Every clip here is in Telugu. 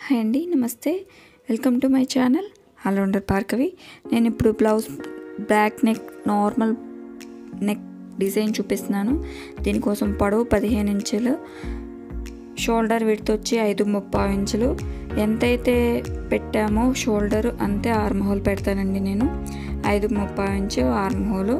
హాయ్ అండి నమస్తే welcome to my channel allrounder Bhargavi నేను ఇప్పుడు blouse back neck normal neck design చూపిస్తున్నాను దీనికోసం పొడవు పదిహేను ఇంచులు షోల్డర్ విడ్త్ వచ్చి ఐదు ముప్పై ఇంచులు ఎంతైతే పెట్టామో షోల్డర్ అంతే ఆర్మ్ హోల్ పెడతానండి నేను ఐదు ముప్పై inch arm hole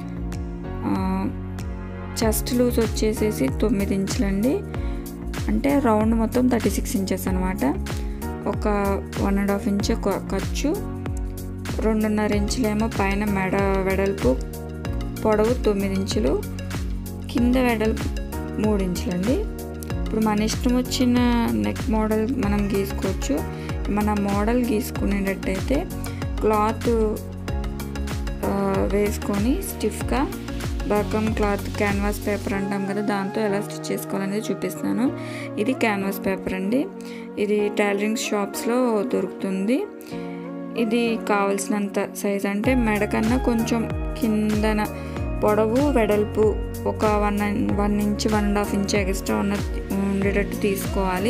chest loose వచ్చేసేసి తొమ్మిది ఇంచులండి అంటే రౌండ్ మొత్తం థర్టీ సిక్స్ ఇంచెస్ అనమాట ఒక వన్ అండ్ హాఫ్ ఇంచ్ ఖర్చు రెండున్నర ఇంచులేమో పైన మెడ వెడల్పు పొడవు తొమ్మిది ఇంచులు కింద వెడల్పు మూడు ఇంచులండి ఇప్పుడు మన ఇష్టం వచ్చిన నెక్ మోడల్ మనం గీసుకోవచ్చు మన మోడల్ గీసుకునేటట్టయితే క్లాత్ వేసుకొని స్టిఫ్గా బకం క్లాత్ క్యాన్వాస్ పేపర్ అంటాం కదా దాంతో ఎలా స్టిచ్ చేసుకోవాలనేది చూపిస్తాను ఇది క్యాన్వాస్ పేపర్ అండి ఇది టైలరింగ్ షాప్స్లో దొరుకుతుంది ఇది కావలసినంత సైజ్ అంటే మెడ కన్నా కొంచెం కిందన పొడవు వెడల్పు ఒక one one inch one and half inch extra ఉన్న ఉండేటట్టు తీసుకోవాలి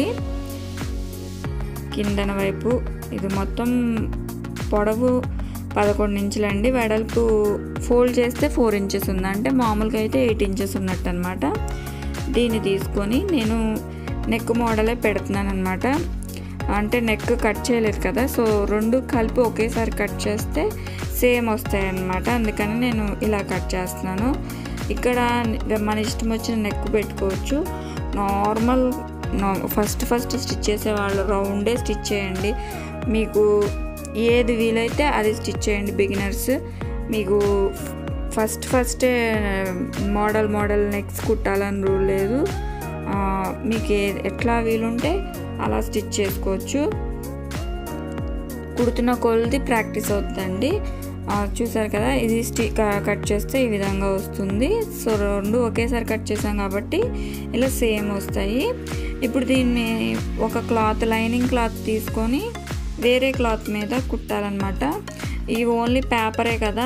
కిందన వైపు ఇది మొత్తం పొడవు పదకొండు ఇంచులండి వెడల్పు ఫోల్డ్ చేస్తే ఫోర్ ఇంచెస్ ఉంది అంటే మామూలుగా అయితే ఎయిట్ ఇంచెస్ ఉన్నట్టు అనమాట దీన్ని తీసుకొని నేను నెక్ మోడలే పెడుతున్నాను అనమాట అంటే నెక్ కట్ చేయలేదు కదా సో రెండు కలిపి ఒకేసారి కట్ చేస్తే సేమ్ వస్తాయి అన్నమాట అందుకని నేను ఇలా కట్ చేస్తున్నాను ఇక్కడ మన ఇష్టం వచ్చిన నెక్ పెట్టుకోవచ్చు నార్మల్ ఫస్ట్ ఫస్ట్ స్టిచ్ చేసేవాళ్ళు రౌండే స్టిచ్ చేయండి మీకు ఏది వీలైతే అది స్టిచ్ చేయండి బిగినర్స్ మీకు first first model model next కుట్టాలని రూల్ లేదు మీకు ఎట్లా వీలుంటే అలా స్టిచ్ చేసుకోవచ్చు కుడుతున్న కొలది ప్రాక్టీస్ అవుతుందండి చూసారు కదా ఇది స్టి కట్ చేస్తే ఈ విధంగా వస్తుంది సో రెండు ఒకేసారి కట్ చేసాం కాబట్టి ఇలా సేమ్ వస్తాయి ఇప్పుడు దీన్ని ఒక క్లాత్ లైనింగ్ క్లాత్ తీసుకొని వేరే క్లాత్ మీద కుట్టాలన్నమాట ఇది ఓన్లీ పేపరే కదా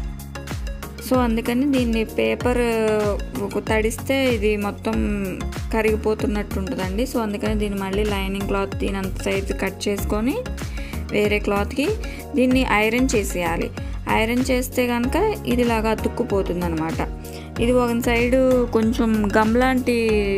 సో అందుకని దీన్ని పేపర్ తడిస్తే ఇది మొత్తం కరిగిపోతున్నట్టు ఉంటుందండి సో అందుకని దీన్ని మళ్ళీ లైనింగ్ క్లాత్ దీని అంత సైజు కట్ చేసుకొని వేరే క్లాత్కి దీన్ని ఐరన్ చేసేయాలి ఐరన్ చేస్తే కనుక ఇది ఇలాగా అతుక్కుపోతుంది అనమాట ఇది ఒక సైడు కొంచెం గమ్ లాంటి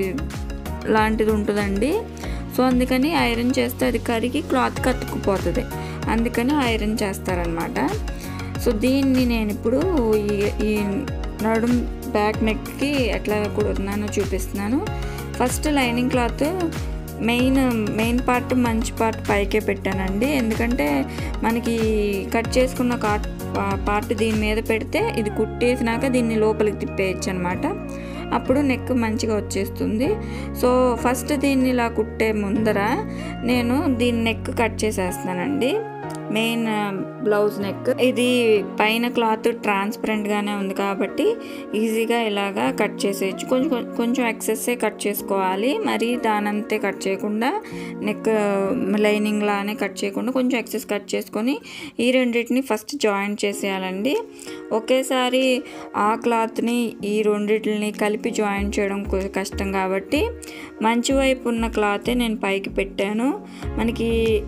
లాంటిది ఉంటుందండి సో అందుకని ఐరన్ చేస్తే అది కరిగి క్లాత్కి అతుక్కుపోతుంది అందుకని ఐరన్ చేస్తారనమాట సో దీన్ని నేను ఇప్పుడు ఈ ఈ నడుం బ్యాక్ నెక్కి ఎట్లా కుడుతున్నానో చూపిస్తున్నాను first lining cloth main main part మంచి పార్ట్ పైకే పెట్టానండి ఎందుకంటే మనకి కట్ చేసుకున్న కాట్ పార్ట్ దీని మీద పెడితే ఇది కుట్టేసినాక దీన్ని లోపలికి తిప్పేయచ్చు అనమాట అప్పుడు నెక్ మంచిగా వచ్చేస్తుంది సో ఫస్ట్ దీన్ని ఇలా కుట్టే ముందర నేను దీని నెక్ కట్ చేసేస్తానండి మెయిన్ బ్లౌజ్ నెక్ ఇది పైన క్లాత్ ట్రాన్స్పరెంట్గానే ఉంది కాబట్టి ఈజీగా ఇలాగా కట్ చేసేయచ్చు కొంచెం కొంచెం ఎక్సెస్సే కట్ చేసుకోవాలి మరి దానంతే కట్ చేయకుండా నెక్ లైనింగ్ లానే కట్ చేయకుండా కొంచెం ఎక్సెస్ కట్ చేసుకొని ఈ రెండింటిని ఫస్ట్ జాయింట్ చేసేయాలండి ఒకేసారి ఆ క్లాత్ని ఈ రెండింటిని కలిపి జాయింట్ చేయడం కష్టం కాబట్టి మంచి వైపు ఉన్న క్లాతే నేను పైకి పెట్టాను మనకి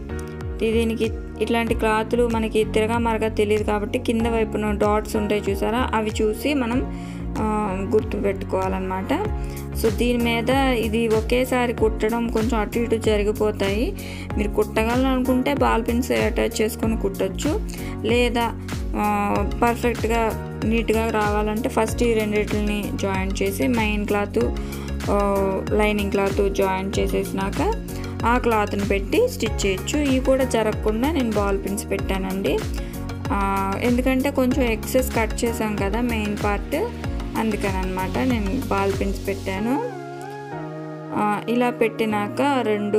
దీనికి ఇట్లాంటి క్లాతులు మనకి తిరగా మరగా తెలియదు కాబట్టి కింద వైపున డాట్స్ ఉంటాయి చూసారా అవి చూసి మనం గుర్తు పెట్టుకోవాలన్నమాట సో దీని మీద ఇది ఒకేసారి కుట్టడం కొంచెం అటు ఇటు జరిగిపోతాయి మీరు కుట్టగలనుకుంటే బాల్ పిన్స్ అటాచ్ చేసుకొని కుట్టచ్చు లేదా పర్ఫెక్ట్గా నీట్గా రావాలంటే ఫస్ట్ ఈ రెండింటిని జాయింట్ చేసి main cloth lining cloth joint చేసేసినాక ఆ క్లాత్ని పెట్టి స్టిచ్ చేయొచ్చు ఇవి కూడా జరగకుండా నేను బాల్ పిన్స్ పెట్టానండి ఎందుకంటే కొంచెం ఎక్సెస్ కట్ చేసాం కదా మెయిన్ పార్ట్ అందుకని అనమాట నేను బాల్ పిన్స్ పెట్టాను ఇలా పెట్టినాక రెండు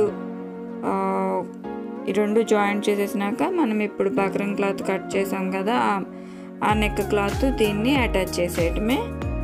ఈ రెండు జాయింట్ చేసేసినాక మనం ఇప్పుడు బకరం క్లాత్ కట్ చేసాం కదా ఆ నెక్ క్లాత్ దీన్ని అటాచ్ చేసేయటమే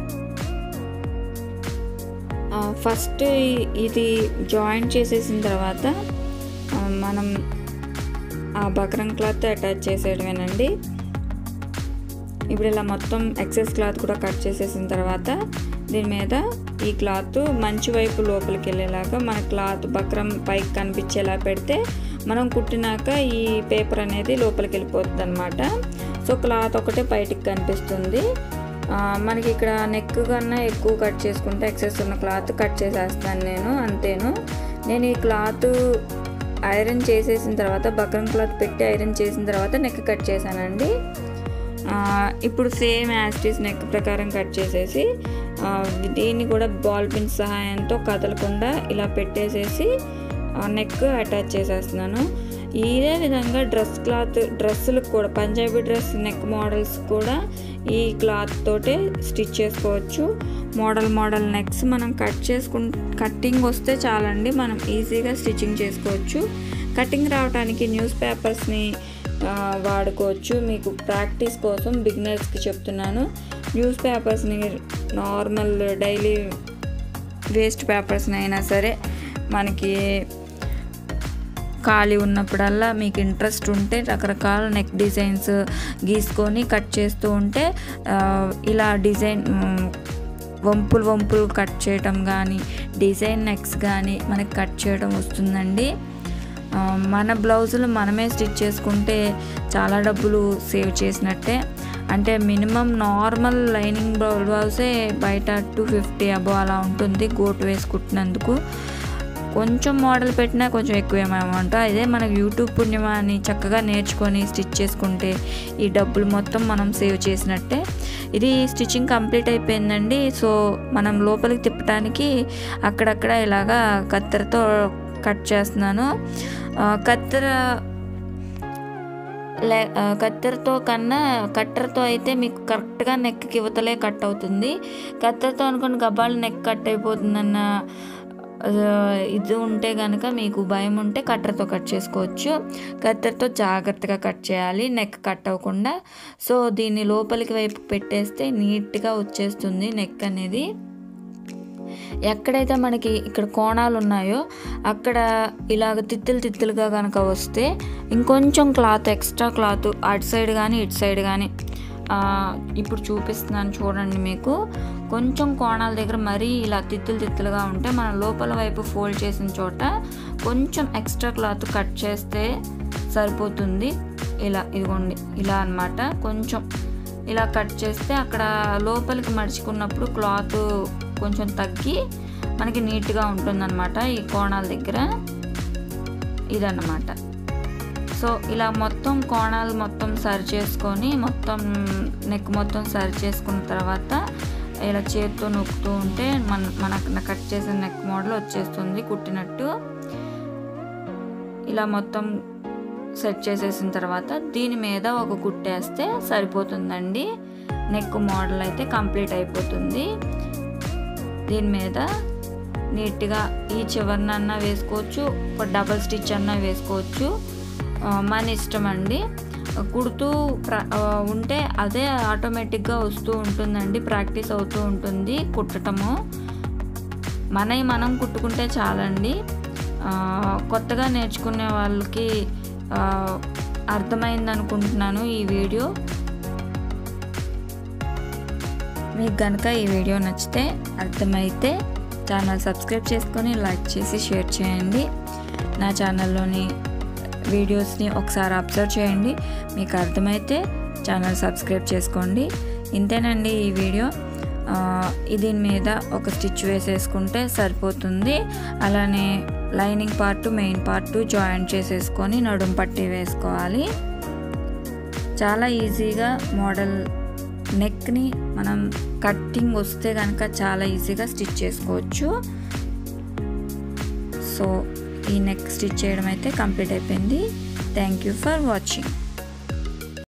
ఫస్ట్ ఇది జాయింట్ చేసేసిన తర్వాత మనం ఆ బక్రం క్లాత్ అటాచ్ చేసేయడమేనండి ఇప్పుడు ఇలా మొత్తం ఎక్సెస్ క్లాత్ కూడా కట్ చేసేసిన తర్వాత దీని మీద ఈ క్లాత్ మంచి వైపు లోపలికి వెళ్ళేలాగా మన క్లాత్ బక్రం పైకి కనిపించేలా పెడితే మనం కుట్టినాక ఈ పేపర్ అనేది లోపలికి వెళ్ళిపోతుంది అనమాట సో క్లాత్ ఒకటే బయటికి కనిపిస్తుంది మనకి ఇక్కడ నెక్ కన్నా ఎక్కువ కట్ చేసుకుంటే ఎక్సెస్ ఉన్న క్లాత్ కట్ చేసేస్తాను నేను అంతేను నేను ఈ క్లాత్ ఐరన్ చేసేసిన తర్వాత బక్రం క్లాత్ పెట్టి ఐరన్ చేసిన తర్వాత నెక్ కట్ చేశానండి ఇప్పుడు సేమ్ యాస్టీస్ నెక్ ప్రకారం కట్ చేసేసి దీన్ని కూడా బాల్ పిన్ సహాయంతో కదలకుండా ఇలా పెట్టేసేసి నెక్ అటాచ్ చేసేస్తున్నాను ఇదే విధంగా డ్రెస్ క్లాత్ డ్రెస్సులకు కూడా పంజాబీ డ్రెస్ నెక్ మోడల్స్ కూడా ఈ క్లాత్ తోటే స్టిచ్ చేసుకోవచ్చు మోడల్ మోడల్ నెక్స్ మనం కట్ చేసుకు కట్టింగ్ వస్తే చాలండి మనం ఈజీగా స్టిచ్చింగ్ చేసుకోవచ్చు కటింగ్ రావడానికి న్యూస్ పేపర్స్ని వాడుకోవచ్చు మీకు ప్రాక్టీస్ కోసం బిగినర్స్కి చెప్తున్నాను న్యూస్ పేపర్స్ని నార్మల్ డైలీ వేస్ట్ పేపర్స్ని అయినా సరే మనకి ఖాళీ ఉన్నప్పుడల్లా మీకు ఇంట్రెస్ట్ ఉంటే రకరకాల నెక్ డిజైన్స్ గీసుకొని కట్ చేస్తూ ఉంటే ఇలా డిజైన్ వంపులు వంపులు కట్ చేయటం కానీ డిజైన్ నెక్స్ కానీ మనకి కట్ చేయడం వస్తుందండి మన బ్లౌజులు మనమే స్టిచ్ చేసుకుంటే చాలా డబ్బులు సేవ్ చేసినట్టే అంటే మినిమం నార్మల్ లైనింగ్ బ్లౌజే బయట టూ ఫిఫ్టీ అబో అలా ఉంటుంది గోటు వేసుకుంటున్నందుకు కొంచెం మోడల్ పెట్టినా కొంచెం ఎక్కువ అమౌంట్ అదే మనకు యూట్యూబ్ పుణ్యమాని చక్కగా నేర్చుకొని స్టిచ్ చేసుకుంటే ఈ డబ్బులు మొత్తం మనం సేవ్ చేసినట్టే ఇది స్టిచ్చింగ్ కంప్లీట్ అయిపోయిందండి సో మనం లోపలికి తిప్పడానికి అక్కడక్కడ ఇలాగా కత్తెరతో కట్ చేస్తున్నాను కత్తెర లే కత్తెరతో కన్నా కట్టర్తో అయితే మీకు కరెక్ట్గా నెక్కి ఇవతలే కట్ అవుతుంది కత్తెరతో అనుకుని గబ్బాలు నెక్ కట్ అయిపోతుందన్న ఇది ఉంటే కనుక మీకు భయం ఉంటే కట్టర్తో కట్ చేసుకోవచ్చు కత్తెరతో జాగ్రత్తగా కట్ చేయాలి నెక్ కట్ అవ్వకుండా సో దీన్ని లోపలికి వైపు పెట్టేస్తే నీట్గా వచ్చేస్తుంది నెక్ అనేది ఎక్కడైతే మనకి ఇక్కడ కోణాలు ఉన్నాయో అక్కడ ఇలాగ తిత్తులు తిత్తులుగా కనుక వస్తే ఇంకొంచెం క్లాత్ ఎక్స్ట్రా క్లాత్ అటు సైడ్ కానీ ఇటు సైడ్ కానీ ఇప్పుడు చూపిస్తున్నాను చూడండి మీకు కొంచెం కోణాల దగ్గర మరీ ఇలా తిత్తులు తిత్తులుగా ఉంటే మన లోపల వైపు ఫోల్డ్ చేసిన చోట కొంచెం ఎక్స్ట్రా క్లాత్ కట్ చేస్తే సరిపోతుంది ఇలా ఇదిగోండి ఇలా అనమాట కొంచెం ఇలా కట్ చేస్తే అక్కడ లోపలికి మడుచుకున్నప్పుడు క్లాత్ కొంచెం తగ్గి మనకి నీట్గా ఉంటుందన్నమాట ఈ కోణాల దగ్గర ఇదన్నమాట సో ఇలా మొత్తం కోణాలు మొత్తం సరి చేసుకొని మొత్తం నెక్ మొత్తం సరి చేసుకున్న తర్వాత ఇలా చేతితో నొక్కుతూ ఉంటే మన మనకు కట్ చేసిన నెక్ మోడల్ వచ్చేస్తుంది కుట్టినట్టు ఇలా మొత్తం సెట్ చేసేసిన తర్వాత దీని మీద ఒక కుట్టేస్తే సరిపోతుందండి నెక్ మోడల్ అయితే కంప్లీట్ అయిపోతుంది దీని మీద నీట్గా ఈ చివరినన్నా వేసుకోవచ్చు ఒక డబల్ స్టిచ్ అన్నా వేసుకోవచ్చు మన ఇష్టం అండి కుడుతూ ఉంటే అదే ఆటోమేటిక్గా వస్తూ ఉంటుందండి ప్రాక్టీస్ అవుతూ ఉంటుంది కుట్టటము మనవి మనం కుట్టుకుంటే చాలండి కొత్తగా నేర్చుకునే వాళ్ళకి అర్థమైంది అనుకుంటున్నాను ఈ వీడియో మీకు కనుక ఈ వీడియో నచ్చితే అర్థమైతే ఛానల్ సబ్స్క్రైబ్ చేసుకొని లైక్ చేసి షేర్ చేయండి నా ఛానల్లోని వీడియోస్ని ఒకసారి అబ్జర్వ్ చేయండి మీకు అర్థమైతే ఛానల్ సబ్స్క్రైబ్ చేసుకోండి ఇంతేనండి ఈ వీడియో దీని మీద ఒక స్టిచ్ వేసేసుకుంటే సరిపోతుంది అలానే lining part main part joint చేసేసుకొని నడుం పట్టి వేసుకోవాలి చాలా ఈజీగా మోడల్ నెక్ని మనం కట్టింగ్ వస్తే కనుక చాలా ఈజీగా స్టిచ్ చేసుకోవచ్చు సో ఈ నెక్ స్టిచ్ చేయడం అయితే కంప్లీట్ అయిపోయింది థ్యాంక్ యూ ఫర్ వాచింగ్